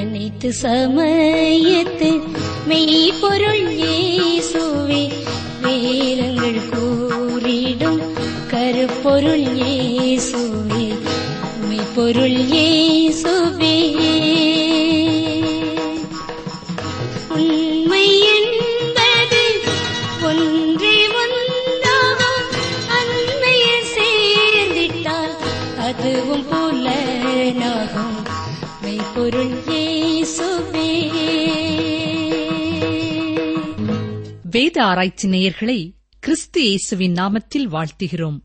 அனைத்து சமயத்து மெய்ப்பொருள் இயேசுவே வேதங்கள் கூறிடும் கருப்பொருள் இயேசுவே மெய்ப்பொருள் இயேசுவே உண்மை என்பது ஒன்றே ஒன்றாகும் அன்மையில் சேர்ந்திட்டால் அதுவும் புலனாகும் மெய்ப்பொருள் இயேசுவே வேத ஆராய்ச்சி நேயர்களை கிறிஸ்து இயேசுவின் நாமத்தில் வாழ்த்துகிறோம்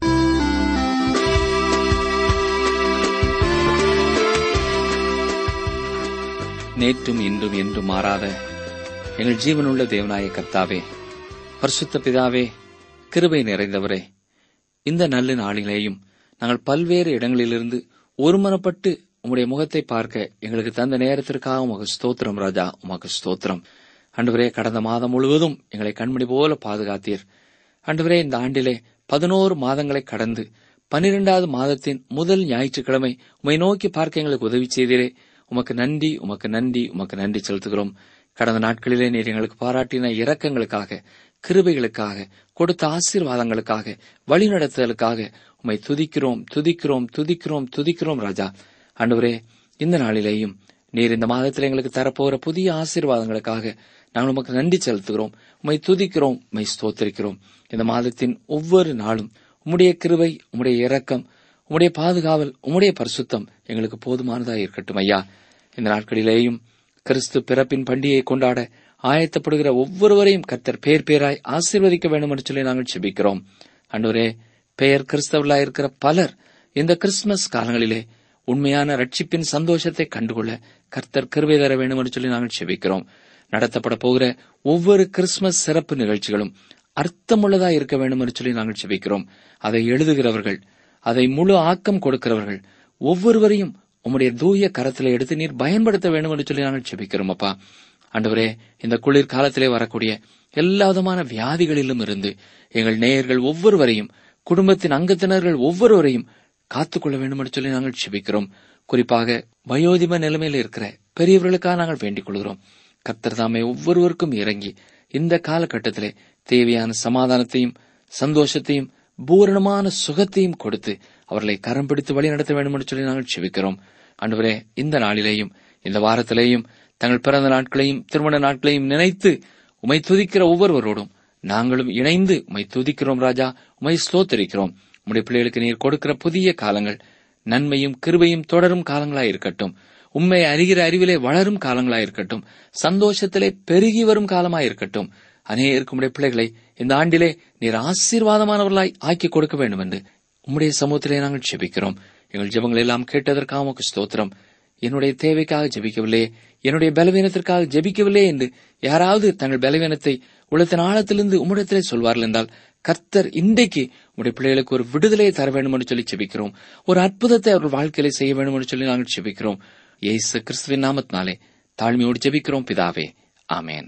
நேற்றும் இன்றும் என்றும் மாறாத எங்கள் ஜீவனுள்ள தேவனாய கர்த்தாவே பரிசுத்த பிதாவே கிருபை நிறைந்தவரே இந்த நல்ல நாளிலேயும் நாங்கள் பல்வேறு இடங்களிலிருந்து ஒருமனப்பட்டு உம்முடைய முகத்தை பார்க்க எங்களுக்கு தந்த நேரத்திற்காக உமக்கு ஸ்தோத்திரம் ராஜா உமக்கு ஸ்தோத்திரம் அன்றுவரே கடந்த மாதம் முழுவதும் எங்களை கண்மணி போல பாதுகாத்தீர் அன்றுவரே இந்த ஆண்டிலே பதினோரு மாதங்களை கடந்து பனிரெண்டாவது மாதத்தின் முதல் ஞாயிற்றுக்கிழமை உம்மை நோக்கி பார்க்க எங்களுக்கு உதவி செய்தீரே உமக்கு நன்றி உமக்கு நன்றி உமக்கு நன்றி செலுத்துகிறோம் கடந்த நாட்களிலே நீர் எங்களுக்கு பாராட்டின இரக்கங்களுக்காக கிருபைகளுக்காக கொடுத்த ஆசீர்வாதங்களுக்காக வழிநடத்துதலுக்காக உம்மை துதிக்கிறோம் துதிக்கிறோம் துதிக்கிறோம் துதிக்கிறோம் ராஜா ஆண்டவரே இந்த நாளிலேயும் நீர் இந்த மாதத்தில் எங்களுக்கு தரப்போகிற புதிய ஆசீர்வாதங்களுக்காக நாங்கள் உமக்கு நன்றி செலுத்துகிறோம் உம்மை துதிக்கிறோம் உம்மை ஸ்தோத்திரிக்கிறோம் இந்த மாதத்தின் ஒவ்வொரு நாளும் உம்முடைய கிருபை உம்முடைய இரக்கம் உம்முடைய பாதுகாவல் உம்முடைய பரிசுத்தம் எங்களுக்கு போதுமானதா இருக்கட்டும் ஐயா இந்த நாட்களிலேயும் கிறிஸ்து பிறப்பின் பண்டிகையை கொண்டாட ஆயத்தப்படுகிற ஒவ்வொருவரையும் கர்த்தர் பேர் பேராய் ஆசீர்வதிக்க வேண்டும் என்று சொல்லி நாங்கள் செபிக்கிறோம் அன்றுவரே பெயர் கிறிஸ்தவர்களாய் இருக்கிற பலர் இந்த கிறிஸ்துமஸ் காலங்களிலே உண்மையான ரட்சிப்பின் சந்தோஷத்தை கண்டுகொள்ள கர்த்தர் கிருபை தர வேண்டும் என்று சொல்லி நாங்கள் செபிக்கிறோம் நடத்தப்பட போகிற ஒவ்வொரு கிறிஸ்துமஸ் சிறப்பு நிகழ்ச்சிகளும் அர்த்தமுள்ளதா இருக்க வேண்டும் என்று சொல்லி நாங்கள் செபிக்கிறோம் அதை எழுதுகிறவர்கள் அதை முழு ஆக்கம் கொடுக்கிறவர்கள் ஒவ்வொருவரையும் உம்முடைய தூய கரத்திலே எடுத்து நீர் பயன்படுத்த வேண்டும் என்று சொல்லி நாங்கள் செபிக்கிறோம் அப்பா ஆண்டவரே இந்த குளிர் காலத்திலே வரக்கூடிய எல்லா விதமான வியாதிகளிலும் இருந்து எங்கள் நேயர்கள் ஒவ்வொருவரையும் குடும்பத்தின் அங்கத்தினர்கள் ஒவ்வொருவரையும் காத்துக்கொள்ள வேண்டும் என்று சொல்லி நாங்கள் செபிக்கிறோம் குறிப்பாக வயோதிப நிலைமையில் இருக்கிற பெரியவர்களுக்காக நாங்கள் வேண்டிக் கொள்கிறோம் கர்த்தர் தாமே ஒவ்வொருவருக்கும் இறங்கி இந்த காலகட்டத்திலே தேவையான சமாதானத்தையும் சந்தோஷத்தையும் பூரணமான சுகத்தையும் கொடுத்து அவர்களை கரம் பிடித்து வழி நடத்த வேண்டும் என்று சொல்லி நாங்கள் செபிக்கிறோம் ஆண்டவரே இந்த நாளிலேயும் இந்த வாரத்திலேயும் தங்கள் பிறந்த நாட்களையும் திருமண நாட்களையும் நினைத்து உமை துதிக்கிற ஒவ்வொருவரோடும் நாங்களும் இணைந்து உமை துதிக்கிறோம் ராஜா உமை ஸ்தோத்தரிக்கிறோம் உம்முடைய பிள்ளைகளுக்கு நீர் கொடுக்கிற புதிய காலங்கள் நன்மையும் கிருபையும் தொடரும் காலங்களாய் இருக்கட்டும் உண்மை அறிகிற அறிவிலே வளரும் காலங்களாய் இருக்கட்டும் சந்தோஷத்திலே பெருகி வரும் காலமாய் இருக்கட்டும் அநேகருக்கு உம்முடைய பிள்ளைகளை இந்த ஆண்டிலே நீர் ஆசீர்வாதமானவர்களாய் ஆக்கி கொடுக்க வேண்டும் என்று உம்முடைய சமூகத்திலே நாங்கள் ஜெபிக்கிறோம் எங்கள் ஜெபங்கள் எல்லாம் கேட்டதற்காக உமக்கு ஸ்தோத்திரம் என்னுடைய தேவைக்காக ஜெபிக்கவில்லை என்னுடைய பலவீனத்திற்காக ஜெபிக்கவில்லை என்று யாராவது தங்கள் பலவீனத்தை உள்ளத்தின் ஆழத்திலிருந்து உம்மிடத்திலே சொல்வார்கள் என்றால் கர்த்தர் இன்றைக்கு உடைய பிள்ளைகளுக்கு ஒரு விடுதலையை தர வேண்டும் என்று சொல்லி செபிக்கிறோம் ஒரு அற்புதத்தை அவர்கள் வாழ்க்கையில செய்ய வேண்டும் என்று சொல்லி நாங்கள் செபிக்கிறோம் இயேசு கிறிஸ்துவின் நாமத்தினாலே தாழ்மையோடு ஜெபிக்கிறோம் பிதாவே ஆமேன்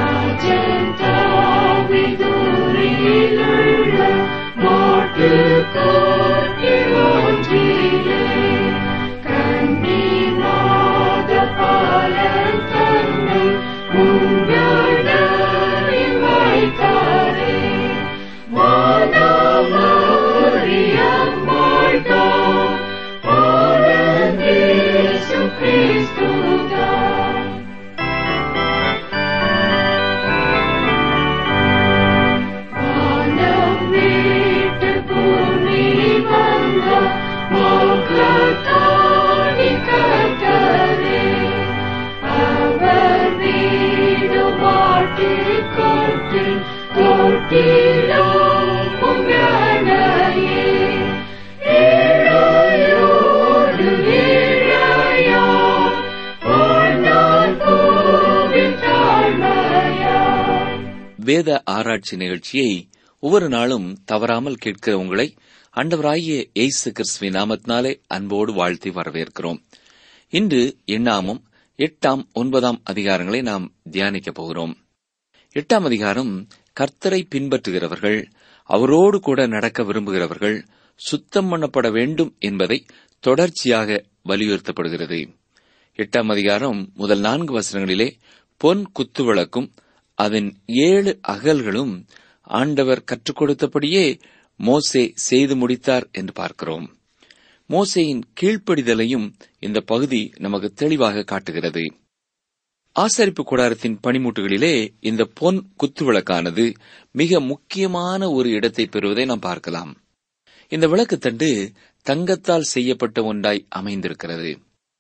வேத ஆராய்ச்சி நிகழ்ச்சியை ஒவ்வொரு நாளும் தவறாமல் கேட்கிற உங்களை ஆண்டவராகிய இயேசு கிறிஸ்துவின் நாமத்தினாலே அன்போடு வாழ்த்தி வரவேற்கிறோம் இன்று எண்ணாமும் எட்டாம் ஒன்பதாம் அதிகாரங்களை நாம் தியானிக்கப் போகிறோம் எட்டாம் அதிகாரம் கர்த்தரை பின்பற்றுகிறவர்கள் அவரோடு கூட நடக்க விரும்புகிறவர்கள் சுத்தம் பண்ணப்பட வேண்டும் என்பதை தொடர்ச்சியாக வலியுறுத்தப்படுகிறது எட்டாம் அதிகாரம் முதல் நான்கு வசனங்களிலே பொன் குத்துவிளக்கும் அதன் ஏழு அகல்களும் ஆண்டவர் கற்றுக் கொடுத்தபடியே மோசே செய்து முடித்தார் என்று பார்க்கிறோம் மோசேயின் கீழ்ப்படிதலையும் இந்த பகுதி நமக்கு தெளிவாக காட்டுகிறது ஆசரிப்பு கூடாரத்தின் பனிமூட்டுகளிலே இந்த பொன் குத்துவிளக்கானது மிக முக்கியமான ஒரு இடத்தை பெறுவதை நாம் பார்க்கலாம் இந்த விளக்குத்தண்டு தங்கத்தால் செய்யப்பட்ட ஒன்றாய் அமைந்திருக்கிறது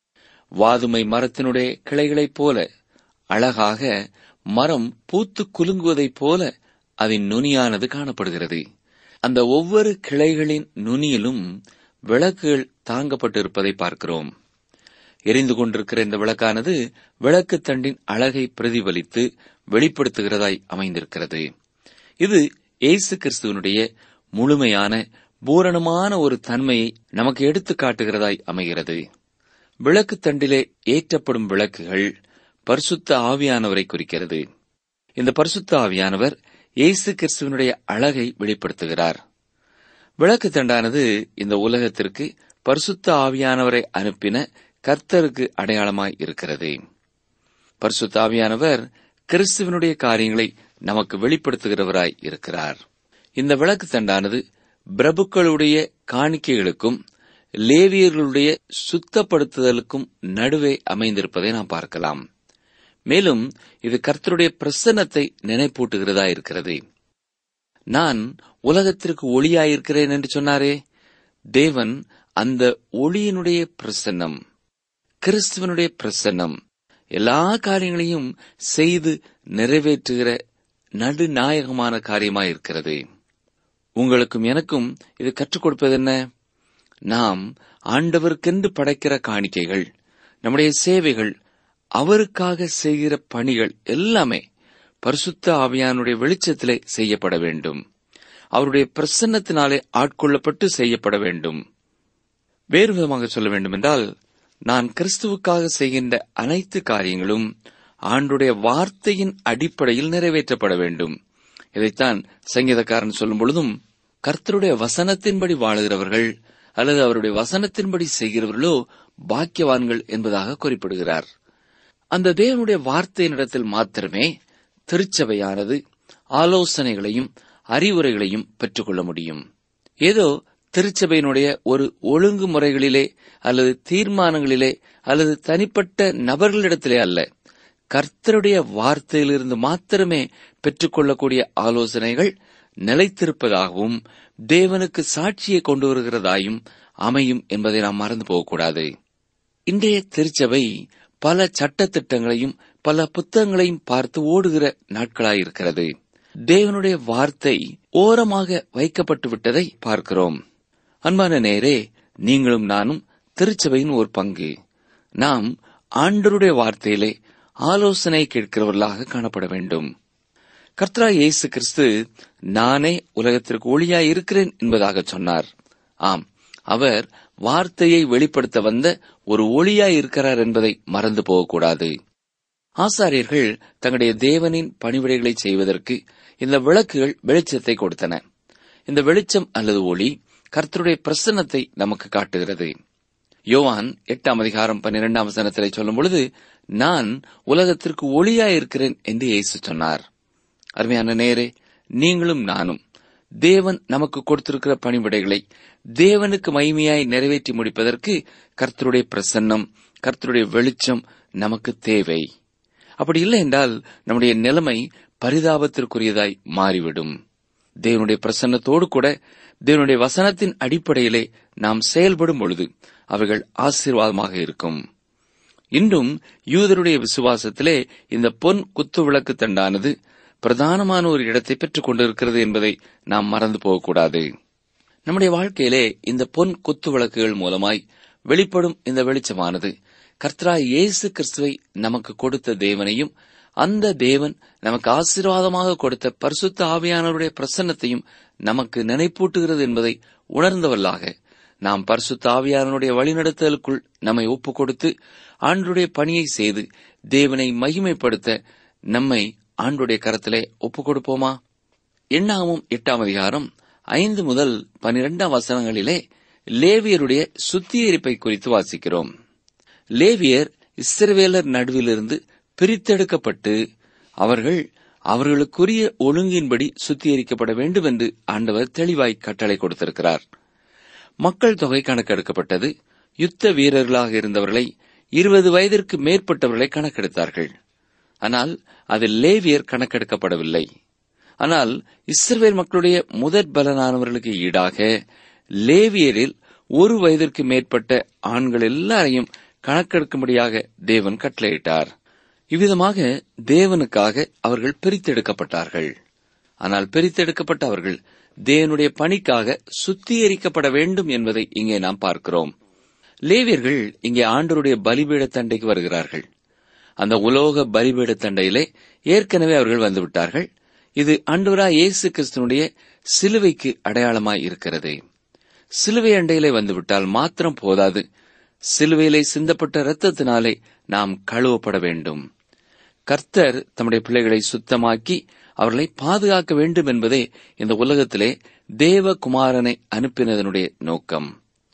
வாதுமை மரத்தினுடைய கிளைகளைப் போல அழகாக மரம் பூத்து குலுங்குவதைப் போல அதன் நுனியானது காணப்படுகிறது அந்த ஒவ்வொரு கிளைகளின் நுனியிலும் விளக்குகள் தாங்கப்பட்டிருப்பதை பார்க்கிறோம் எரிந்து கொண்டிருக்கிற இந்த விளக்கானது விளக்கு தண்டின் அழகை பிரதிபலித்து வெளிப்படுத்துகிறதாய் அமைந்திருக்கிறது இது இயேசு கிறிஸ்துவனுடைய முழுமையான பூரணமான ஒரு தன்மையை நமக்கு எடுத்து காட்டுகிறதாய் அமைகிறது விளக்கு தண்டிலே ஏற்றப்படும் விளக்குகள் பரிசுத்த ஆவியானவரை குறிக்கிறது இந்த பரிசுத்த ஆவியானவர் இயேசு கிறிஸ்துவனுடைய அழகை வெளிப்படுத்துகிறார் விளக்கு தண்டானது இந்த உலகத்திற்கு பரிசுத்த ஆவியானவரை அனுப்பின கர்த்தருக்கு அடையாளமாய் இருக்கிறது பரிசுத்த ஆவியானவர் கிறிஸ்துவனுடைய காரியங்களை நமக்கு வெளிப்படுத்துகிறவராய் இருக்கிறார் இந்த விளக்கு தண்டானது பிரபுக்களுடைய காணிக்கைகளுக்கும் லேவியர்களுடைய சுத்தப்படுத்துதலுக்கும் நடுவே அமைந்திருப்பதை நாம் பார்க்கலாம் மேலும் இது கர்த்தருடைய பிரசன்னத்தை நினைப்பூட்டுகிறதா இருக்கிறது நான் உலகத்திற்கு ஒளியாயிருக்கிறேன் என்று சொன்னாரே தேவன் அந்த ஒளியினுடைய பிரசன்னம் கிறிஸ்துவனுடைய பிரசன்னம் எல்லா காரியங்களையும் செய்து நிறைவேற்றுகிற நடுநாயகமான காரியமாயிருக்கிறது உங்களுக்கும் எனக்கும் இது கற்றுக் கொடுப்பது என்ன நாம் ஆண்டவருக்கென்று படைக்கிற காணிக்கைகள் நம்முடைய சேவைகள் அவருக்காக செய்கிற பணிகள் எல்லாமே பரிசுத்த ஆவியானுடைய வெளிச்சத்திலே செய்யப்பட வேண்டும் அவருடைய பிரசன்னத்தினாலே ஆட்கொள்ளப்பட்டு செய்யப்பட வேண்டும் வேறு விதமாக சொல்ல வேண்டுமென்றால் நான் கிறிஸ்துவுக்காக செய்கின்ற அனைத்து காரியங்களும் ஆண்டுடைய வார்த்தையின் அடிப்படையில் நிறைவேற்றப்பட வேண்டும் இதைத்தான் சங்கீதக்காரன் சொல்லும் பொழுதும் கர்த்தருடைய வசனத்தின்படி வாழுகிறவர்கள் அல்லது அவருடைய வசனத்தின்படி செய்கிறவர்களோ பாக்கியவான்கள் என்பதாக குறிப்பிடுகிறார் அந்த தேவனுடைய வார்த்தையினிடத்தில் மாத்திரமே திருச்சபையானது ஆலோசனைகளையும் அறிவுரைகளையும் பெற்றுக்கொள்ள முடியும் ஏதோ திருச்சபையினுடைய ஒரு ஒழுங்குமுறைகளிலே அல்லது தீர்மானங்களிலே அல்லது தனிப்பட்ட நபர்களிடத்திலே அல்ல கர்த்தருடைய வார்த்தையிலிருந்து மாத்திரமே பெற்றுக்கொள்ளக்கூடிய ஆலோசனைகள் நிலைத்திருப்பதாகவும் தேவனுக்கு சாட்சியை கொண்டு வருகிறதாயும் அமையும் என்பதை நாம் மறந்து போகக்கூடாது இன்றைய திருச்சபை பல சட்டத்திட்டங்களையும் பல புத்தகங்களையும் பார்த்து ஓடுகிற நாட்களாயிருக்கிறது தேவனுடைய வார்த்தை ஓரமாக வைக்கப்பட்டு விட்டதை பார்க்கிறோம் அன்பான நேரே நீங்களும் நானும் திருச்சபையின் ஒரு பங்கு நாம் ஆண்டருடைய வார்த்தையிலே ஆலோசனை கேட்கிறவர்களாக காணப்பட வேண்டும் கர்த்தரா இயேசு கிறிஸ்து நானே உலகத்திற்கு ஒளியாய் இருக்கிறேன் என்பதாக சொன்னார் ஆம் அவர் வார்த்தையை வெளிப்படுத்த வந்த ஒரு ஒளியாய் இருக்கிறார் என்பதை மறந்து போகக்கூடாது ஆசாரியர்கள் தங்களுடைய தேவனின் பணிவிடைகளை செய்வதற்கு இந்த விளக்குகள் வெளிச்சத்தை கொடுத்தன இந்த வெளிச்சம் அல்லது ஒளி கர்த்தருடைய பிரசன்னத்தை நமக்கு காட்டுகிறது யோவான் எட்டாம் அதிகாரம் பன்னிரெண்டாம் வசனத்திலே சொல்லும் பொழுது நான் உலகத்திற்கு ஒளியாய் இருக்கிறேன் என்று இயேசு சொன்னார் அருமையான நேரே நீங்களும் நானும் தேவன் நமக்கு கொடுத்திருக்கிற பணிவிடைகளை தேவனுக்கு மகிமையாய் நிறைவேற்றி முடிப்பதற்கு கர்த்தருடைய பிரசன்னம் கர்த்தருடைய வெளிச்சம் நமக்கு தேவை அப்படி இல்லை என்றால் நம்முடைய நிலைமை பரிதாபத்திற்குரியதாய் மாறிவிடும் தேவனுடைய பிரசன்னத்தோடு கூட தேவனுடைய வசனத்தின் அடிப்படையிலே நாம் செயல்படும் பொழுது அவைகள் ஆசீர்வாதமாக இருக்கும் இன்றும் யூதருடைய விசுவாசத்திலே இந்த பொன் குத்து விளக்கு தண்டானது பிரதானமான ஒரு இடத்தை பெற்றுக் கொண்டிருக்கிறது என்பதை நாம் மறந்து போகக்கூடாது நம்முடைய வாழ்க்கையிலே இந்த பொன் குத்து விளக்குகள் மூலமாய் வெளிப்படும் இந்த வெளிச்சமானது கர்த்தரா இயேசு கிறிஸ்துவை நமக்கு கொடுத்த தேவனையும் அந்த தேவன் நமக்கு ஆசீர்வாதமாக கொடுத்த பரிசுத்த ஆவியானவருடைய பிரசன்னத்தையும் நமக்கு நினைப்பூட்டுகிறது என்பதை உணர்ந்தவர்களாக நாம் பரிசுத்த ஆவியானவருடைய வழிநடத்தலுக்குள் நம்மை ஒப்புக் கொடுத்து ஆண்டுடைய பணியை செய்து தேவனை மகிமைப்படுத்த நம்மை ஆண்டுடைய கரத்திலே ஒப்புக் கொடுப்போமா எண்ணாமும் எட்டாம் அதிகாரம் ஐந்து முதல் பனிரெண்டாம் வசனங்களிலே லேவியருடைய சுத்திகரிப்பை குறித்து வாசிக்கிறோம் லேவியர் இஸ்ரவேலர் நடுவிலிருந்து பிரித்தெடுக்கப்பட்டு அவர்கள் அவர்களுக்குரிய ஒழுங்கின்படி சுத்திகரிக்கப்பட வேண்டும் என்று ஆண்டவர் தெளிவாய் கட்டளை கொடுத்திருக்கிறார் மக்கள் தொகை கணக்கெடுக்கப்பட்டது யுத்த வீரர்களாக இருந்தவர்களை இருபது வயதிற்கு மேற்பட்டவர்களை கணக்கெடுத்தார்கள் ஆனால் அதில் லேவியர் கணக்கெடுக்கப்படவில்லை ஆனால் இஸ்ரவேல் மக்களுடைய முதற் பலனானவர்களுக்கு ஈடாக லேவியரில் ஒரு வயதிற்கு மேற்பட்ட ஆண்கள் எல்லாரையும் கணக்கெடுக்கும்படியாக தேவன் கட்டளையிட்டார் இவ்விதமாக தேவனுக்காக அவர்கள் பிரித்தெடுக்கப்பட்டார்கள் ஆனால் பிரித்தெடுக்கப்பட்ட அவர்கள் தேவனுடைய பணிக்காக சுத்திகரிக்கப்பட வேண்டும் என்பதை இங்கே நாம் பார்க்கிறோம் லேவியர்கள் இங்கே ஆண்டருடைய பலிபீட தண்டைக்கு வருகிறார்கள் அந்த உலோக பலிபீட தண்டையிலே ஏற்கனவே அவர்கள் வந்துவிட்டார்கள் இது ஆண்டவரா இயேசு கிறிஸ்துனுடைய சிலுவைக்கு அடையாளமாய் இருக்கிறது சிலுவை அண்டையிலே வந்துவிட்டால் மாத்திரம் போதாது சிலுவையிலே சிந்தப்பட்ட இரத்தத்தினாலே நாம் கழுவப்பட வேண்டும் கர்த்தர் தம்முடைய பிள்ளைகளை சுத்தமாக்கி அவர்களை பாதுகாக்க வேண்டும் என்பதே இந்த உலகத்திலே தேவகுமாரனை அனுப்பினதனுடைய நோக்கம்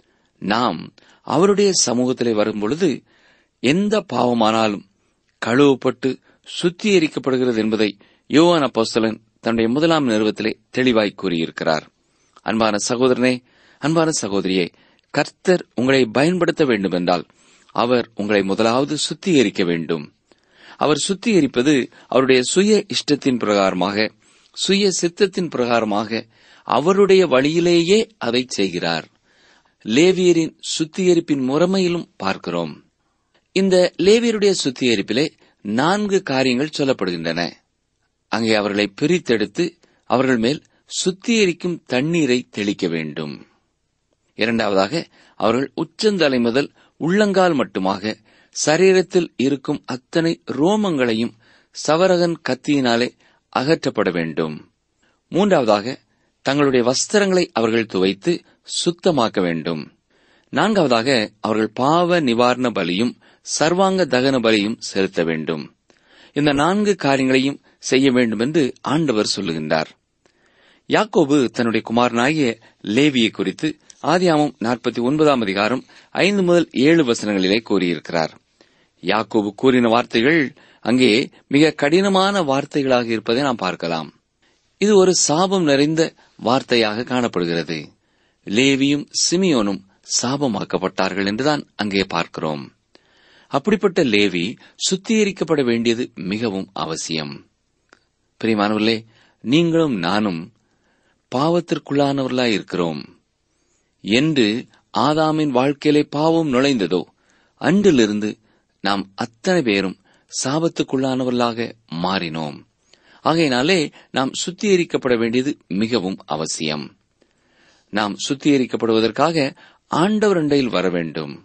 நாம் அவருடைய சமூகத்திலே வரும்பொழுது எந்த பாவமானாலும் கழுவப்பட்டு சுத்திகரிக்கப்படுகிறது என்பதை யோவான் அப்போஸ்தலன் தன்னுடைய முதலாம் நிறுவத்திலே தெளிவாய் கூறியிருக்கிறார் அன்பான சகோதரனே அன்பான சகோதரியே கர்த்தர் உங்களை பயன்படுத்த வேண்டுமென்றால் அவர் உங்களை முதலாவது சுத்திகரிக்க வேண்டும் அவர் சுத்திகரிப்பது அவருடைய சுய இஷ்டத்தின் பிரகாரமாக சுய சித்தத்தின் பிரகாரமாக அவருடைய வழியிலேயே அதை செய்கிறார் லேவியரின் சுத்திகரிப்பின் முறைமையிலும் பார்க்கிறோம் இந்த லேவியருடைய சுத்திகரிப்பிலே நான்கு காரியங்கள் சொல்லப்படுகின்றன அங்கே அவர்களை பிரித்தெடுத்து அவர்கள் மேல் சுத்திகரிக்கும் தண்ணீரை தெளிக்க வேண்டும் இரண்டாவதாக அவர்கள் உச்சந்தலை முதல் உள்ளங்கால் மட்டுமாக சரீரத்தில் இருக்கும் அத்தனை ரோமங்களையும் சவரகன் கத்தியினாலே அகற்றப்பட வேண்டும் மூன்றாவதாக தங்களுடைய வஸ்திரங்களை அவர்கள் துவைத்து சுத்தமாக்க வேண்டும் நான்காவதாக அவர்கள் பாவ நிவாரண பலியும் சர்வாங்க தகன பலியும் செலுத்த வேண்டும் இந்த நான்கு காரியங்களையும் செய்ய வேண்டும் என்று ஆண்டவர் சொல்லுகின்றார் யாக்கோபு தன்னுடைய குமாரனாகிய லேவியை குறித்து ஆதியாமம் நாற்பத்தி ஒன்பதாம் அதிகாரம் ஐந்து முதல் ஏழு வசனங்களிலே கூறியிருக்கிறார் யாக்கோபு கூறின வார்த்தைகள் அங்கே மிக கடினமான வார்த்தைகளாக இருப்பதை நாம் பார்க்கலாம் இது ஒரு சாபம் நிறைந்த வார்த்தையாக காணப்படுகிறது லேவியும் சிமியோனும் சாபமாக்கப்பட்டார்கள் என்றுதான் அங்கே பார்க்கிறோம் அப்படிப்பட்ட லேவி சுத்திகரிக்கப்பட வேண்டியது மிகவும் அவசியம் பிரியமானவர்களே நீங்களும் நானும் பாவத்திற்குள்ளானவர்களாய் இருக்கிறோம் என்று ஆதாமின் வாழ்க்கையிலே பாவம் நுழைந்ததோ அன்றிலிருந்து நாம் அத்தனை பேரும் சாபத்துக்குள்ளானவர்களாக மாறினோம் ஆகையினாலே நாம் சுத்திகரிக்கப்பட வேண்டியது மிகவும் அவசியம் நாம் சுத்திகரிக்கப்படுவதற்காக ஆண்டவர் அண்டையில் வர வேண்டும்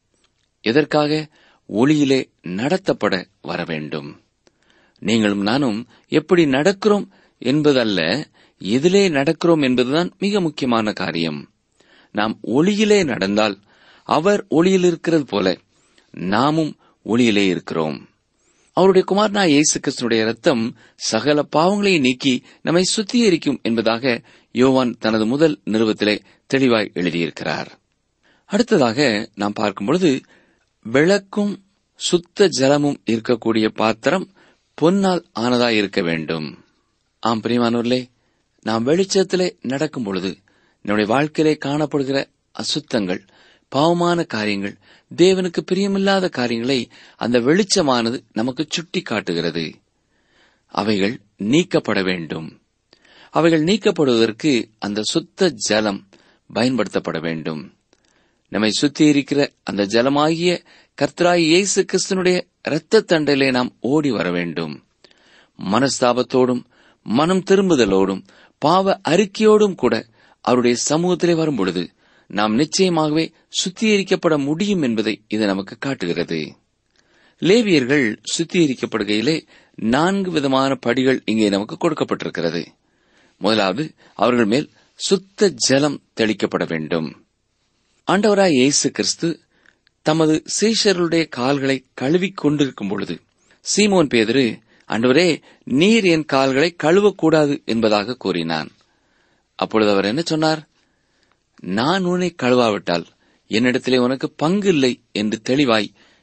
எதற்காக ஒளியிலே நடத்தப்பட வர வேண்டும் நீங்களும் நானும் எப்படி நடக்கிறோம் என்பதல்ல எதிலே நடக்கிறோம் என்பதுதான் மிக முக்கியமான காரியம் நாம் ஒளியிலே நடந்தால் அவர் ஒளியில் இருக்கிறது போல நாமும் ஒளியிலே இருக்கிறோம் அவருடைய குமாரனா இயேசு கிறிஸ்துடைய ரத்தம் சகல பாவங்களையும் நீக்கி நம்மை சுத்திகரிக்கும் என்பதாக யோவான் தனது முதல் நிறுவத்திலே தெளிவாய் எழுதியிருக்கிறார் அடுத்ததாக நாம் பார்க்கும் பொழுது விளக்கும் சுத்த ஜலமும் இருக்கக்கூடிய பாத்திரம் பொன்னால் ஆனதாய் இருக்க வேண்டும் ஆம் பிரியமானவர்களே நாம் வெளிச்சத்திலே நடக்கும் பொழுது நம்முடைய வாழ்க்கையிலே காணப்படுகிற அசுத்தங்கள் பாவமான காரியங்கள் தேவனுக்கு பிரியமில்லாத காரியங்களை அந்த வெளிச்சமானது நமக்கு சுட்டி காட்டுகிறது அவைகள் நீக்கப்பட வேண்டும் அவைகள் நீக்கப்படுவதற்கு அந்த சுத்த ஜலம் பயன்படுத்தப்பட வேண்டும் நம்மை சுத்திகரிக்கிற அந்த ஜலமாகிய கர்த்தராய் இயேசு கிறிஸ்தனுடைய இரத்த தண்டையிலே நாம் ஓடி வர வேண்டும் மனஸ்தாபத்தோடும் மனம் திரும்புதலோடும் பாவ அறிக்கையோடும் கூட அவருடைய சமூகத்திலே வரும் பொழுது நாம் நிச்சயமாகவே சுத்திகரிக்கப்பட முடியும் என்பதை இது நமக்கு காட்டுகிறது லேவியர்கள் சுத்திகரிக்கப்படுகையிலே நான்கு விதமான படிகள் இங்கே நமக்கு கொடுக்கப்பட்டிருக்கிறது முதலாவது அவர்கள் மேல் சுத்த ஜலம் தெளிக்கப்பட வேண்டும் ஆண்டவராய் இயேசு கிறிஸ்து தமது சீஷர்களுடைய கால்களை கழுவிக் கொண்டிருக்கும் பொழுது சீமோன் பேதரு ஆண்டவரே நீர் என் கால்களை கழுவக்கூடாது என்பதாக கூறினான் அப்பொழுது அவர் என்ன சொன்னார் நான் உன்னை கழுவாவிட்டால் என்னிடத்திலே உனக்கு பங்கு இல்லை என்று தெளிவாய்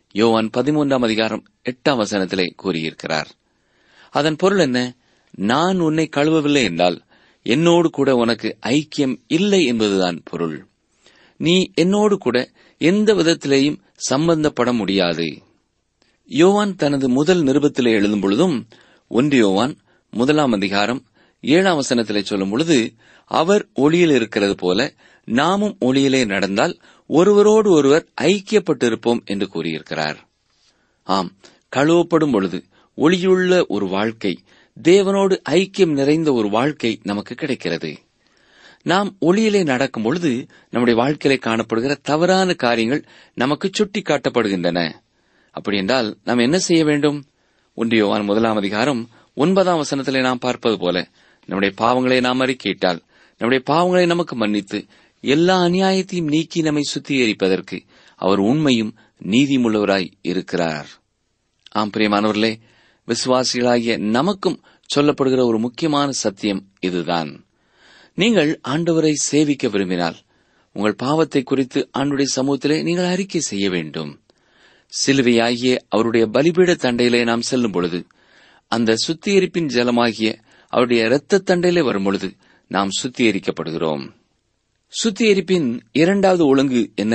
யோவான் பதிமூன்றாம் அதிகாரம் எட்டாம் வசனத்திலே கூறியிருக்கிறார் அதன் பொருள் என்ன நான் உன்னை கழுவவில்லை என்றால் என்னோடு கூட உனக்கு ஐக்கியம் இல்லை என்பதுதான் பொருள் நீ என்னோடு கூட எந்த விதத்திலேயும் சம்பந்தப்பட முடியாது யோவான் தனது முதல் நிருபத்திலே எழுதும் பொழுதும் ஒன்று யோவான் முதலாம் அதிகாரம் ஏழாம் வசனத்திலே சொல்லும் பொழுது அவர் ஒளியில் இருக்கிறது போல நாமும் ஒளியிலே நடந்தால் ஒருவரோடு ஒருவர் ஐக்கியப்பட்டிருப்போம் என்று கூறியிருக்கிறார் ஆம் கழுவப்படும் பொழுது ஒளியுள்ள ஒரு வாழ்க்கை தேவனோடு ஐக்கியம் நிறைந்த ஒரு வாழ்க்கை நமக்கு கிடைக்கிறது நாம் ஒளியிலே நடக்கும் பொழுது நம்முடைய வாழ்க்கையிலே காணப்படுகிற தவறான காரியங்கள் நமக்கு சுட்டி காட்டப்படுகின்றன அப்படி என்றால் நாம் என்ன செய்ய வேண்டும் ஒன்றியோவான் முதலாம் அதிகாரம் ஒன்பதாம் வசனத்திலே நாம் பார்ப்பது போல நம்முடைய பாவங்களை நாம் அறிக்கையிட்டால் நம்முடைய பாவங்களை நமக்கு மன்னித்து எல்லா அநியாயத்தையும் நீக்கி நம்மை சுத்திகரிப்பதற்கு அவர் உண்மையும் நீதிமுள்ளவராய் இருக்கிறார் ஆம் பிரியமானவர்களே விசுவாசிகளாகிய நமக்கும் சொல்லப்படுகிற ஒரு முக்கியமான சத்தியம் இதுதான் நீங்கள் ஆண்டவரை சேவிக்க விரும்பினால் உங்கள் பாவத்தை குறித்து ஆண்டுடைய சமூகத்திலே நீங்கள் அறிக்கை செய்ய வேண்டும் சிலுவையாகிய அவருடைய பலிபீட தண்டையிலே நாம் செல்லும் பொழுது அந்த சுத்திகரிப்பின் ஜலமாகிய அவருடைய இரத்த தண்டையிலே வரும் பொழுது நாம் சுத்திகரிக்கப்படுகிறோம் சுத்திகரிப்பின் இரண்டாவது ஒழுங்கு என்ன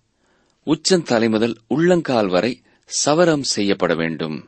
உச்சம் தலை முதல் உள்ளங்கால் வரை சவரம் செய்யப்பட வேண்டும்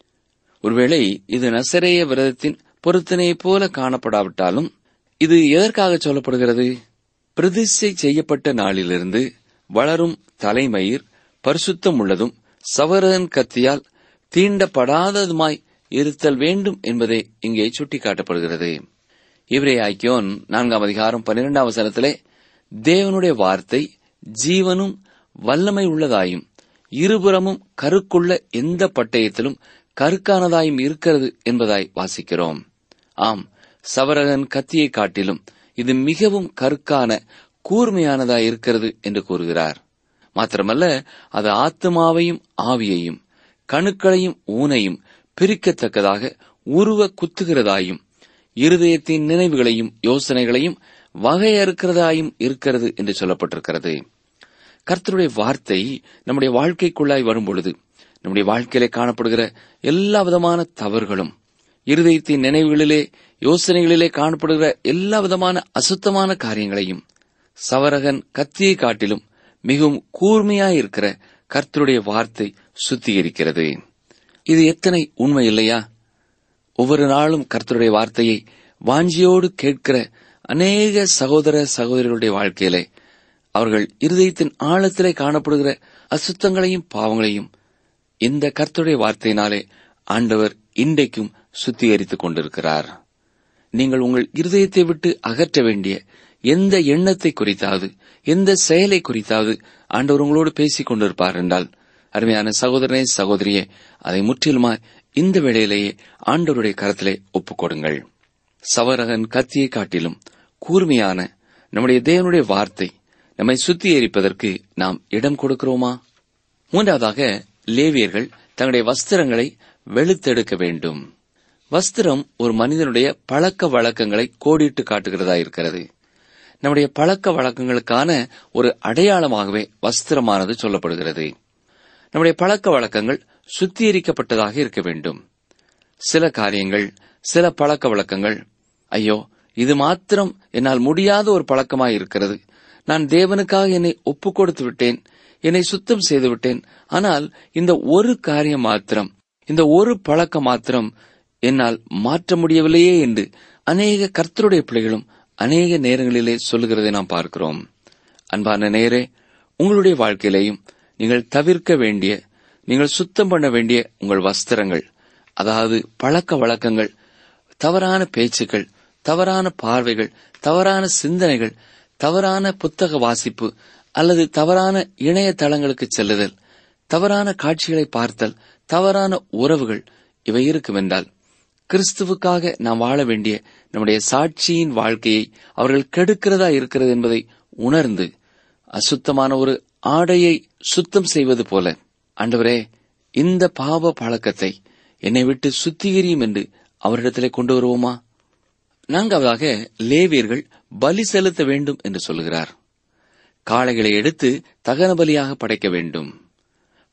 ஒருவேளை இது நசரேய விரதத்தின் பொருத்தனையைப் போல காணப்படாவிட்டாலும் இது எதற்காக சொல்லப்படுகிறது பிரதிஷ்டை செய்யப்பட்ட நாளிலிருந்து வளரும் தலைமயிர் பரிசுத்தம் உள்ளதும் சவரன் கத்தியால் தீண்டப்படாததுமாய் இருத்தல் வேண்டும் என்பதே இங்கே சுட்டிக்காட்டப்படுகிறது இவரே ஐக்கியோன் நான்காம் அதிகாரம் பன்னிரெண்டாம் வசனத்திலே தேவனுடைய வார்த்தை ஜீவனும் வல்லமை உள்ளதாயும் இருபுறமும் கருக்குள்ள எந்த பட்டயத்திலும் கருக்கானதாயும் இருக்கிறது என்பதாய் வாசிக்கிறோம் ஆம் சவரகன் கத்தியை காட்டிலும் இது மிகவும் கருக்கான கூர்மையானதாய் இருக்கிறது என்று கூறுகிறார் மாத்திரமல்ல அது ஆத்மாவையும் ஆவியையும் கணுக்களையும் ஊனையும் பிரிக்கத்தக்கதாக உருவ குத்துகிறதாயும் இருதயத்தின் நினைவுகளையும் யோசனைகளையும் வகையறுக்கிறதாயும் இருக்கிறது என்று சொல்லப்பட்டிருக்கிறது கர்த்தருடைய வார்த்தை நம்முடைய வாழ்க்கைக்குள்ளாய் வரும் பொழுது நம்முடைய வாழ்க்கையிலே காணப்படுகிற எல்லா விதமான தவறுகளும் இருதயத்தின் நினைவுகளிலே யோசனைகளிலே காணப்படுகிற எல்லா விதமான அசுத்தமான காரியங்களையும் சவரகன் கத்தியை காட்டிலும் மிகவும் கூர்மையாயிருக்கிற கர்த்தருடைய வார்த்தை சுத்திகரிக்கிறது இது எத்தனை உண்மை இல்லையா ஒவ்வொரு நாளும் கர்த்தருடைய வார்த்தையை வாஞ்சியோடு கேட்கிற அநேக சகோதர சகோதரிகளுடைய வாழ்க்கையிலே அவர்கள் இருதயத்தின் ஆழத்திலே காணப்படுகிற அசுத்தங்களையும் பாவங்களையும் இந்த கர்த்தருடைய வார்த்தையினாலே ஆண்டவர் இன்றைக்கும் சுத்திகரித்துக் கொண்டிருக்கிறார் நீங்கள் உங்கள் இருதயத்தை விட்டு அகற்ற வேண்டிய எந்த எண்ணத்தை குறித்தாவது எந்த செயலை குறித்தாவது ஆண்டவர் உங்களோடு பேசிக் கொண்டிருப்பார் என்றால் அருமையான சகோதரனே சகோதரியே அதை முற்றிலுமாய் இந்த வேளையிலேயே ஆண்டவருடைய கரத்திலே ஒப்புக் கொடுங்கள் சவரகன் கத்தியை காட்டிலும் கூர்மையான நம்முடைய தேவனுடைய வார்த்தை நம்மை சுத்திகரிப்பதற்கு நாம் இடம் கொடுக்கிறோமா மூன்றாவதாக லேவியர்கள் தங்களுடைய வஸ்திரங்களை வெளுத்தெடுக்க வேண்டும் வஸ்திரம் ஒரு மனிதனுடைய பழக்க வழக்கங்களை கோடிட்டு காட்டுகிறதா இருக்கிறது நம்முடைய பழக்க வழக்கங்களுக்கான ஒரு அடையாளமாகவே வஸ்திரமானது சொல்லப்படுகிறது நம்முடைய பழக்க வழக்கங்கள் சுத்திகரிக்கப்பட்டதாக இருக்க வேண்டும் சில காரியங்கள் சில பழக்க வழக்கங்கள் ஐயோ இது மாத்திரம் என்னால் முடியாத ஒரு பழக்கமாய் இருக்கிறது நான் தேவனுக்காக என்னை ஒப்புக் கொடுத்து விட்டேன் என்னை சுத்தம் செய்து விட்டேன் ஆனால் இந்த ஒரு காரியம் மாத்திரம் இந்த ஒரு பழக்கம் மாத்திரம் என்னால் மாற்ற முடியவில்லையே என்று அநேக கர்த்தருடைய பிள்ளைகளும் அநேக நேரங்களிலே சொல்லுகிறதை நாம் பார்க்கிறோம் அன்பான நேரே உங்களுடைய வாழ்க்கையிலேயும் நீங்கள் தவிர்க்க வேண்டிய நீங்கள் சுத்தம் பண்ண வேண்டிய உங்கள் வஸ்திரங்கள் அதாவது பழக்க வழக்கங்கள் தவறான பேச்சுக்கள் தவறான பார்வைகள் தவறான சிந்தனைகள் தவறான புத்தக வாசிப்பு அல்லது தவறான இணையதளங்களுக்கு செல்லுதல் தவறான காட்சிகளை பார்த்தல் தவறான உறவுகள் இவை இருக்குமென்றால் கிறிஸ்துவுக்காக நாம் வாழ வேண்டிய நம்முடைய சாட்சியின் வாழ்க்கையை அவர்கள் கெடுக்கிறதா இருக்கிறது என்பதை உணர்ந்து அசுத்தமான ஒரு ஆடையை சுத்தம் செய்வது போல ஆண்டவரே இந்த பாவ பழக்கத்தை என்னை விட்டு சுத்திகரியும் என்று அவரிடத்திலே கொண்டு வருவோமா நான்காவதாக லேவியர்கள் பலி செலுத்த வேண்டும் என்று சொல்கிறார் காளைகளை எடுத்து தகன பலியாக படைக்க வேண்டும்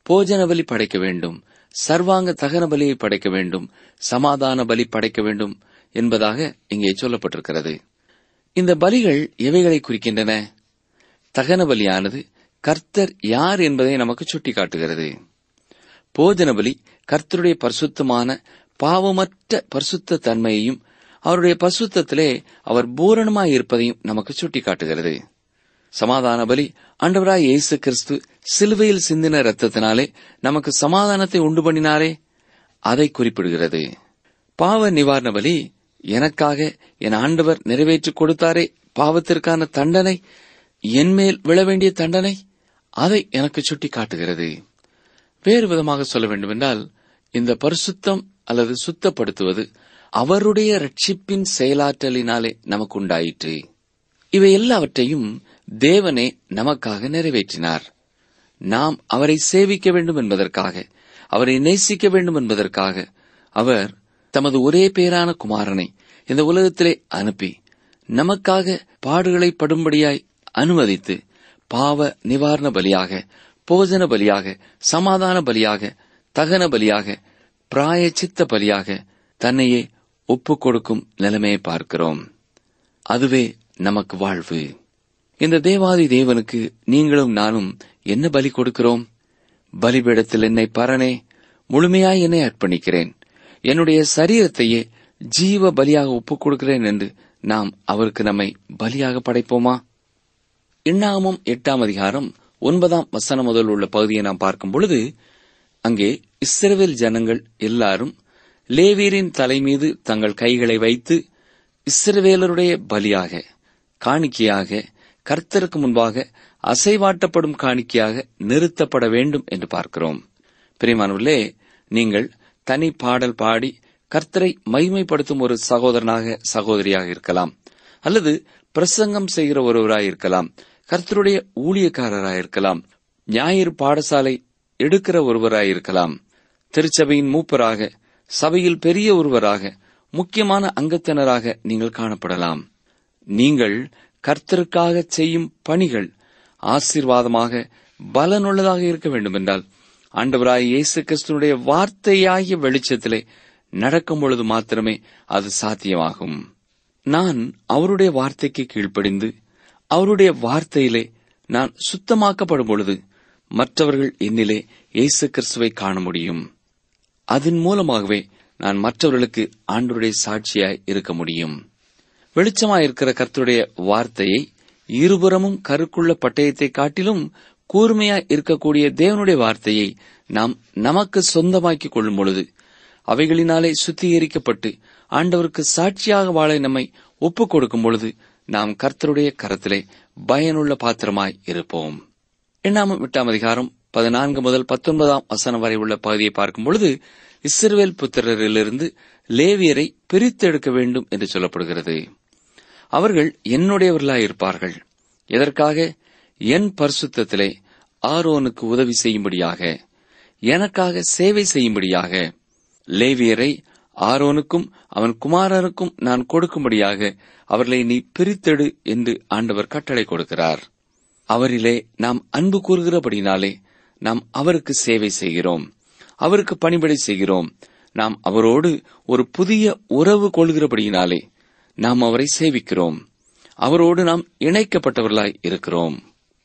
போஜன பலி படைக்க வேண்டும் சர்வாங்க தகன பலியை படைக்க வேண்டும் சமாதான பலி படைக்க வேண்டும் என்பதாக இங்கே சொல்லப்பட்டிருக்கிறது இந்த பலிகள் எவைகளை குறிக்கின்றன தகன பலியானது கர்த்தர் யார் என்பதை நமக்கு சுட்டிக்காட்டுகிறது போஜன பலி கர்த்தருடைய பரிசுத்தமான பாவமற்ற பரிசுத்த தன்மையையும் அவருடைய பரிசுத்தத்திலே அவர் பூரணமாய் இருப்பதையும் நமக்கு சுட்டிக்காட்டுகிறது சமாதான பலி ஆண்டவராய் இயேசு கிறிஸ்து சிலுவையில் சிந்தின ரத்தத்தினாலே நமக்கு சமாதானத்தை உண்டு பண்ணினாரே அதை குறிப்பிடுகிறது பாவ நிவாரண பலி எனக்காக என் ஆண்டவர் நிறைவேற்றிக் கொடுத்தாரே பாவத்திற்கான தண்டனை என்மேல் விழ வேண்டிய தண்டனை அதை எனக்கு சுட்டி காட்டுகிறது வேறு விதமாக சொல்ல வேண்டுமென்றால் இந்த பரிசுத்தம் அல்லது சுத்தப்படுத்துவது அவருடைய ரட்சிப்பின் செயலாற்றலினாலே நமக்கு உண்டாயிற்று இவை எல்லாவற்றையும் தேவனே நமக்காக நிறைவேற்றினார் நாம் அவரை சேவிக்க வேண்டும் என்பதற்காக அவரை நேசிக்க வேண்டும் என்பதற்காக அவர் தமது ஒரே பேரான குமாரனை இந்த உலகத்திலே அனுப்பி நமக்காக பாடுகளை படும்படியாய் அனுமதித்து பாவ நிவாரண பலியாக போஜன பலியாக சமாதான பலியாக தகன பலியாக பிராயச்சித்த பலியாக தன்னையே ஒப்புக் கொடுக்கும் நிலைமையை பார்க்கிறோம் அதுவே நமக்கு வாழ்வு இந்த தேவாதி தேவனுக்கு நீங்களும் நானும் என்ன பலி கொடுக்கிறோம் பலிபீடத்தில் என்னை பரனே முழுமையாய் என்னை அர்ப்பணிக்கிறேன் என்னுடைய சரீரத்தையே ஜீவ பலியாக ஒப்புக் கொடுக்கிறேன் என்று நாம் அவருக்கு நம்மை பலியாக படைப்போமா எண்ணாமம் எட்டாம் அதிகாரம் ஒன்பதாம் வசனம் முதல் உள்ள பகுதியை நாம் பார்க்கும் பொழுது அங்கே இஸ்ரவேல் ஜனங்கள் எல்லாரும் லேவியரின் தலை மீது தங்கள் கைகளை வைத்து இஸ்ரவேலருடைய பலியாக காணிக்கையாக கர்த்தருக்கு முன்பாக அசைவாட்டப்படும் காணிக்கையாக நிறுத்தப்பட வேண்டும் என்று பார்க்கிறோம் பிரியமானவர்களே நீங்கள் தனி பாடல் பாடி கர்த்தரை மகிமைப்படுத்தும் ஒரு சகோதரனாக சகோதரியாக இருக்கலாம் அல்லது பிரசங்கம் செய்கிற ஒருவராய் இருக்கலாம் கர்த்தருடைய ஊழியக்காரராய் இருக்கலாம் ஞாயிறு பாடசாலை எடுக்கிற ஒருவராய் இருக்கலாம் திருச்சபையின் மூப்பராக சபையில் பெரிய ஒருவராக முக்கியமான அங்கத்தினராக நீங்கள் காணப்படலாம் நீங்கள் கர்த்தருக்காக செய்யும் பணிகள் ஆசீர்வாதமாக பலனுள்ளதாக இருக்க வேண்டுமென்றால் ஆண்டவராய் இயேசு கிறிஸ்துனுடைய வார்த்தையாகிய வெளிச்சத்திலே நடக்கும் பொழுது மாத்திரமே அது சாத்தியமாகும் நான் அவருடைய வார்த்தைக்கு கீழ்ப்படிந்து அவருடைய வார்த்தையிலே நான் சுத்தமாக்கப்படும் பொழுது மற்றவர்கள் என்னிலே இயேசு கிறிஸ்துவை காண முடியும் அதன் மூலமாகவே நான் மற்றவர்களுக்கு ஆண்டவருடைய சாட்சியாய் இருக்க முடியும் வெளிச்சமாயிருக்கிற கர்த்தருடைய வார்த்தையை இருபுறமும் கருக்குள்ள பட்டயத்தை காட்டிலும் கூர்மையாய் இருக்கக்கூடிய தேவனுடைய வார்த்தையை நாம் நமக்கு சொந்தமாக்கிக் கொள்ளும் பொழுது அவைகளினாலே சுத்திகரிக்கப்பட்டு ஆண்டவருக்கு சாட்சியாக வாழ நம்மை ஒப்புக் கொடுக்கும் பொழுது நாம் கர்த்தருடைய கரத்திலே பயனுள்ள பாத்திரமாய் இருப்போம் எண்ணாமம் எட்டாம் அதிகாரம் பதினான்கு முதல் பத்தொன்பதாம் வசனம் வரை உள்ள பகுதியை பார்க்கும் பொழுது இஸ்ரவேல் புத்திரரிலிருந்து லேவியரை பிரித்தெடுக்க வேண்டும் என்று சொல்லப்படுகிறது அவர்கள் என்னுடையவர்களாய் இருப்பார்கள் எதற்காக என் பரிசுத்தத்திலே ஆரோனுக்கு உதவி செய்யும்படியாக எனக்காக சேவை செய்யும்படியாக லேவியரை ஆரோனுக்கும் அவன் குமாரனுக்கும் நான் கொடுக்கும்படியாக அவர்களை நீ பிரித்தெடு என்று ஆண்டவர் கட்டளை கொடுக்கிறார் அவரிலே நாம் அன்பு கூறுகிறபடினாலே நாம் அவருக்கு சேவை செய்கிறோம் அவருக்கு பணிபடை செய்கிறோம் நாம் அவரோடு ஒரு புதிய உறவு கொள்கிறபடியினாலே நாம் அவரை சேவிக்கிறோம் அவரோடு நாம் இணைக்கப்பட்டவர்களாய் இருக்கிறோம்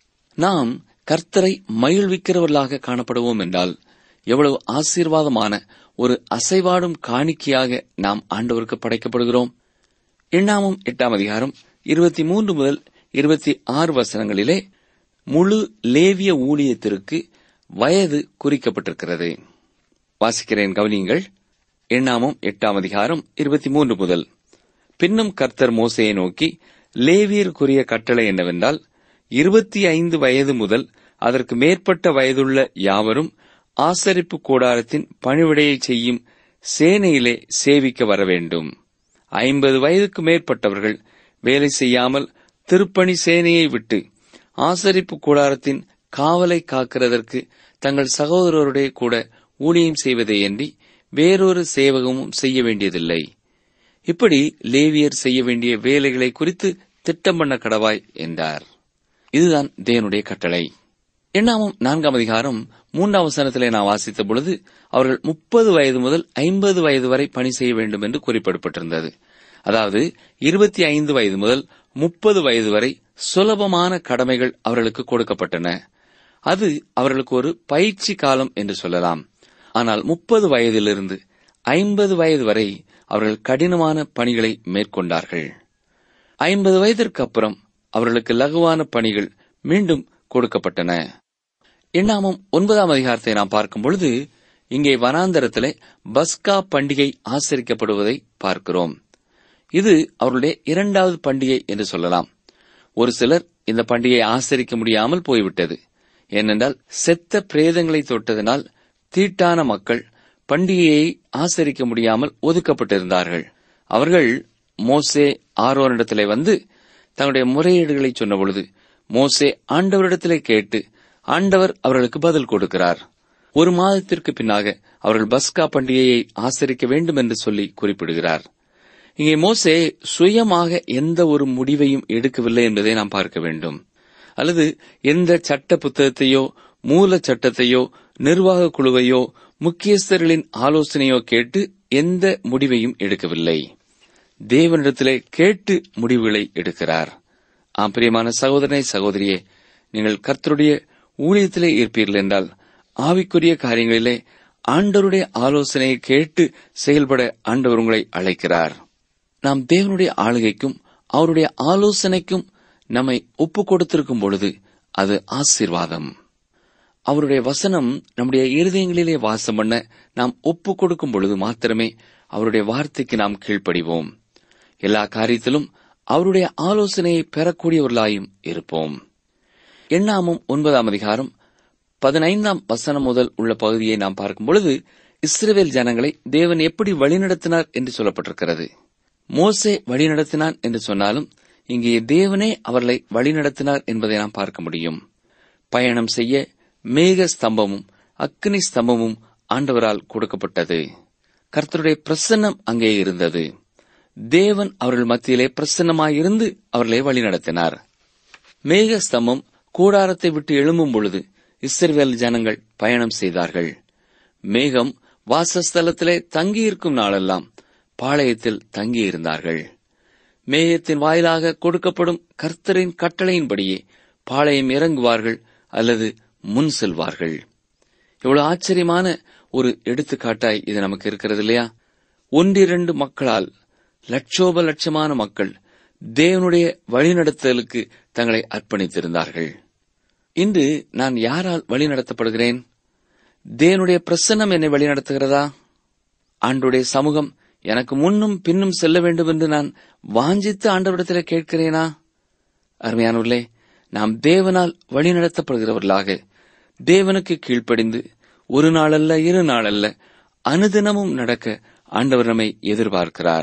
நாம் கர்த்தரை மகிழ்விக்கிறவர்களாக காணப்படுவோம் என்றால் எவ்வளவு ஆசீர்வாதமான ஒரு அசைவாடும் காணிக்கையாக நாம் ஆண்டவருக்கு படைக்கப்படுகிறோம் எண்ணாமம் எட்டாம் அதிகாரம் இருபத்தி மூன்று முதல் இருபத்தி ஆறு வசனங்களிலே முழு லேவிய ஊழியத்திற்கு வயது குறிக்கப்பட்டிருக்கிறது வாசிக்கிறேன் கவனியுங்கள் எண்ணாமம் எட்டாம் அதிகாரம் இருபத்தி மூன்று முதல் பின்னும் கர்த்தர் மோசையை நோக்கி லேவியருக்குரிய கட்டளை என்னவென்றால் இருபத்தி ஐந்து வயது முதல் அதற்கு மேற்பட்ட வயதுள்ள யாவரும் ஆசரிப்பு கூடாரத்தின் பணிவிடையை செய்யும் சேனையிலே சேவிக்க வர வேண்டும் ஐம்பது வயதுக்கு மேற்பட்டவர்கள் வேலை செய்யாமல் திருப்பணி சேனையை விட்டு ஆசரிப்பு கூடாரத்தின் காவலை காக்கிறதற்கு தங்கள் சகோதரருடைய கூட ஊழியம் செய்வதையன்றி வேறொரு சேவகமும் செய்ய வேண்டியதில்லை இப்படி லேவியர் செய்ய வேண்டிய வேலைகளை குறித்து திட்டம் பண்ண கடவாய் என்றார் இதுதான் தேவனுடைய கட்டளை எண்ணாமம் நான்காம் அதிகாரம் மூன்றாம் வசனத்திலே நான் வாசித்த பொழுது அவர்கள் முப்பது வயது முதல் ஐம்பது வயது வரை பணி செய்ய வேண்டும் என்று குறிப்பிடப்பட்டிருந்தது அதாவது இருபத்தி ஐந்து வயது முதல் முப்பது வயது வரை சுலபமான கடமைகள் அவர்களுக்கு கொடுக்கப்பட்டன அது அவர்களுக்கு ஒரு பயிற்சி காலம் என்று சொல்லலாம் ஆனால் முப்பது வயதிலிருந்து ஐம்பது வயது வரை அவர்கள் கடினமான பணிகளை மேற்கொண்டார்கள் ஐம்பது வயதிற்கு அப்புறம் அவர்களுக்கு லகுவான பணிகள் மீண்டும் கொடுக்கப்பட்டன எண்ணாமம் ஒன்பதாம் அதிகாரத்தை நாம் பார்க்கும் பொழுது இங்கே வனாந்தரத்திலே பஸ்கா பண்டிகை ஆசரிக்கப்படுவதை பார்க்கிறோம் இது அவர்களுடைய இரண்டாவது பண்டிகை என்று சொல்லலாம் ஒரு சிலர் இந்த பண்டிகையை ஆசரிக்க முடியாமல் போய்விட்டது ஏனென்றால் செத்த பிரேதங்களை தொட்டதனால் தீட்டான மக்கள் பண்டிகையை ஆசரிக்க முடியாமல் ஒதுக்கப்பட்டிருந்தார்கள் அவர்கள் மோசே ஆரோனிடத்திலே வந்து தங்களுடைய முறையீடுகளை சொன்ன பொழுது மோசே ஆண்டவரிடத்திலே கேட்டு ஆண்டவர் அவர்களுக்கு பதில் கொடுக்கிறார் ஒரு மாதத்திற்கு பின்னாக அவர்கள் பஸ்கா பண்டிகையை ஆசரிக்க வேண்டும் என்று சொல்லி குறிப்பிடுகிறார் இங்கே மோசே சுயமாக எந்த ஒரு முடிவையும் எடுக்கவில்லை என்பதை நாம் பார்க்க வேண்டும் அல்லது எந்த சட்ட புத்தகத்தையோ மூல சட்டத்தையோ நிர்வாக குழுவையோ முக்கியஸ்தர்களின் ஆலோசனையோ கேட்டு எந்த முடிவையும் எடுக்கவில்லை தேவனிடத்திலே கேட்டு முடிவுகளை எடுக்கிறார் ஆம் பிரியமான சகோதரனை சகோதரியே நீங்கள் கர்த்தருடைய ஊழியத்திலே இருப்பீர்கள் என்றால் ஆவிக்குரிய காரியங்களிலே ஆண்டவருடைய ஆலோசனையை கேட்டு செயல்பட ஆண்டவர் உங்களை அழைக்கிறார் நாம் தேவனுடைய ஆளுகைக்கும் அவருடைய ஆலோசனைக்கும் நம்மை ஒப்பு கொடுத்திருக்கும் பொழுது அது ஆசீர்வாதம் அவருடைய வசனம் நம்முடைய இருதயங்களிலே வாசம் பண்ண நாம் ஒப்பு கொடுக்கும் பொழுது மாத்திரமே அவருடைய வார்த்தைக்கு நாம் கீழ்ப்படிவோம் எல்லா காரியத்திலும் அவருடைய ஆலோசனையை பெறக்கூடியவர்களாயும் இருப்போம் எண்ணாமும் ஒன்பதாம் அதிகாரம் பதினைந்தாம் வசனம் முதல் உள்ள பகுதியை நாம் பார்க்கும் பொழுது இஸ்ரேல் ஜனங்களை தேவன் எப்படி வழிநடத்தினார் என்று சொல்லப்பட்டிருக்கிறது மோசே வழிநடத்தினான் என்று சொன்னாலும் இங்கே தேவனே அவர்களை வழிநடத்தினார் என்பதை நாம் பார்க்க முடியும் பயணம் செய்ய மேக ஸ்தம்பமும் அக்னி ஸ்தம்பமும் ஆண்டவரால் கொடுக்கப்பட்டது கர்த்தருடைய பிரசன்னம் அங்கே இருந்தது தேவன் அவர்கள் மத்தியிலே பிரசன்னமாயிருந்து அவர்களை வழிநடத்தினார் மேக ஸ்தம்பம் கூடாரத்தை விட்டு எழும்பும் பொழுது இஸ்ரவேல் ஜனங்கள் பயணம் செய்தார்கள் மேகம் வாசஸ்தலத்திலே தங்கியிருக்கும் நாளெல்லாம் பாளையத்தில் தங்கியிருந்தார்கள் மேகத்தின் வாயிலாக கொடுக்கப்படும் கர்த்தரின் கட்டளையின்படியே பாளையம் இறங்குவார்கள் அல்லது முன் செல்வார்கள் எவ்வளவு ஆச்சரியமான ஒரு எடுத்துக்காட்டாய் இது நமக்கு இருக்கிறது இல்லையா ஒன்றிரண்டு மக்களால் லட்சோப லட்சமான மக்கள் தேவனுடைய வழிநடத்தலுக்கு தங்களை அர்ப்பணித்திருந்தார்கள் இன்று நான் யாரால் வழிநடத்தப்படுகிறேன் தேவனுடைய பிரசன்னம் என்னை வழிநடத்துகிறதா ஆண்டுடைய சமூகம் எனக்கு முன்னும் பின்னும் செல்ல வேண்டும் என்று நான் வாஞ்சித்து ஆண்டவரிடத்தில் கேட்கிறேனா அருமையானவர்களே நாம் தேவனால் வழிநடத்தப்படுகிறவர்களாக தேவனுக்கு கீழ்ப்படிந்து ஒரு நாளல்ல இரு நாளல்ல அனுதினமும் நடக்க ஆண்டவர் நம்மை எதிர்பார்க்கிறார்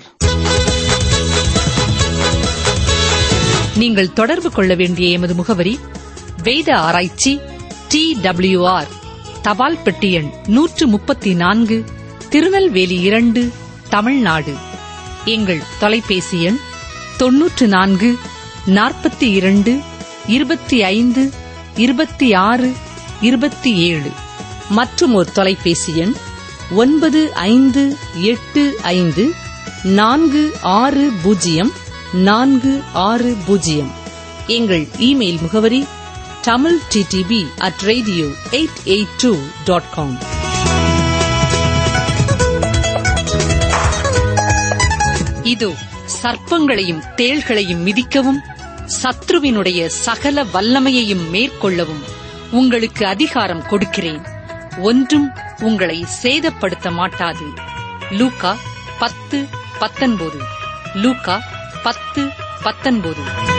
நீங்கள் தொடர்பு கொள்ள வேண்டிய எமது முகவரி வேத ஆராய்ச்சி டி ஆர் தபால் பெட்டி எண் நூற்று முப்பத்தி நான்கு திருநெல்வேலி இரண்டு தமிழ்நாடு எங்கள் தொலைபேசி எண் தொன்னூற்று நான்கு நாற்பத்தி இரண்டு இருபத்தி ஐந்து இருபத்தி ஆறு இருபத்தி ஏழு மற்றும் ஒரு தொலைபேசி எண் ஒன்பது ஐந்து எட்டு ஐந்து நான்கு ஆறு பூஜ்ஜியம் நான்கு ஆறு பூஜ்ஜியம் எங்கள் இமெயில் முகவரி Tamil DDP at radio eight eight two dot com இதோ சர்ப்பங்களையும் தேள்களையும் மிதிக்கவும் சத்ருவினுடைய சகல வல்லமையையும் மேற்கொள்ளவும் உங்களுக்கு அதிகாரம் கொடுக்கிறேன் ஒன்றும் உங்களை சேதப்படுத்த மாட்டாது லூகா பத்து பத்தொன்பது லூகா பத்து பத்தொன்பது